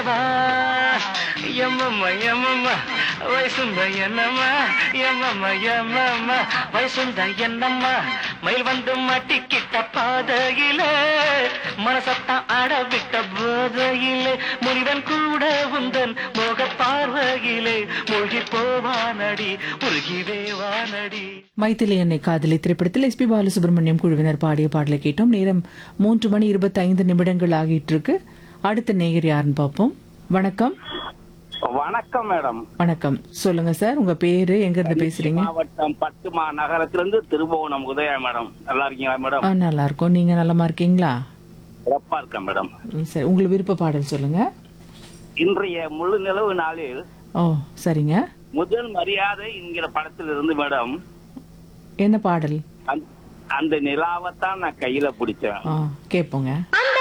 எம்மம்மா எம்மம்மா வயசுந்த என்னம்மா எம்மம்மா எம்மம்மா வயசுந்த என்னம்மா மயில் வந்து மாட்டிக்கிட்ட பாதையில மனசத்தான் ஆட விட்ட போதையிலே முனிவன் கூட உந்தன் மோக பார்வையிலே மூழ்கி போவானடி முருகிவே வானடி மைத்திலி என்னை காதலி திரைப்படத்தில் எஸ்பி பாலசுப்ரமணியம் குழுவினர் பாடிய பாடலை கேட்டோம் நேரம் மூன்று மணி இருபத்தைந்து நிமிடங்கள் ஆகிட்டு இருக்கு அடுத்த நேயர் யாருன்னு பார்ப்போம் வணக்கம் வணக்கம் மேடம் வணக்கம் சொல்லுங்க சார் உங்க பேரு எங்க இருந்து பேசுறீங்க மாவட்டம் பட்டுமா நகரத்திலிருந்து திருபுவனம் உதயா மேடம் நல்லா இருக்கீங்களா மேடம் ஆ, நல்லா இருக்கோம் நீங்க நலமா இருக்கீங்களா சிறப்பா இருக்கேன் மேடம் ம், சரி உங்களுக்கு விருப்ப பாடல் சொல்லுங்க இன்றைய முழு நிலவு நாளில் ஓ சரிங்க முதல் மரியாதை என்கிற படத்தில் இருந்து மேடம் என்ன பாடல் அந்த- அந்த நிலாவைத்தான் நான் கையில பிடிச்சேன் ஆ கேட்போங்க அந்த